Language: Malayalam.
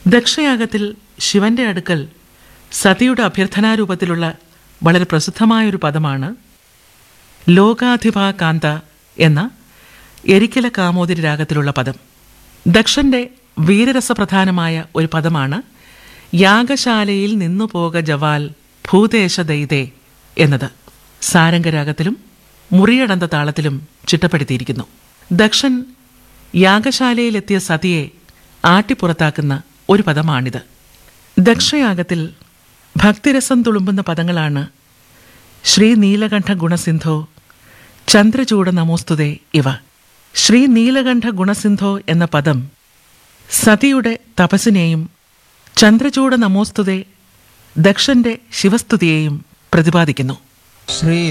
ദക്ഷയാഗത്തിൽ ശിവന്റെ അടുക്കൽ സതിയുടെ അഭ്യർത്ഥനാരൂപത്തിലുള്ള വളരെ പ്രസിദ്ധമായൊരു പദമാണ് ലോകാധിപ കാന്ത എന്ന എരിക്കല കാമോദരി രാഗത്തിലുള്ള പദം ദക്ഷന്റെ വീരരസപ്രധാനമായ ഒരു പദമാണ് യാഗശാലയിൽ നിന്നു പോക ജവാൽ ഭൂദേശ ദൈതേ എന്നത് സാരംഗരാഗത്തിലും മുറിയടന്ത താളത്തിലും ചിട്ടപ്പെടുത്തിയിരിക്കുന്നു ദക്ഷൻ യാഗശാലയിലെത്തിയ സതിയെ ആട്ടിപ്പുറത്താക്കുന്ന ഒരു പദമാണിത് ദക്ഷയാഗത്തിൽ ഭക്തിരസം തുളുമ്പുന്ന പദങ്ങളാണ് ശ്രീ നീലകണ്ഠ ഗുണസിന്ധോ ചന്ദ്രചൂട നമോസ്തുതേ ഇവ ശ്രീ നീലകണ്ഠ ഗുണസിന്ധോ എന്ന പദം സതിയുടെ തപസ്സിനെയും ചന്ദ്രചൂട നമോസ്തുതേ ദക്ഷന്റെ ശിവസ്തുതിയെയും പ്രതിപാദിക്കുന്നു ശ്രീ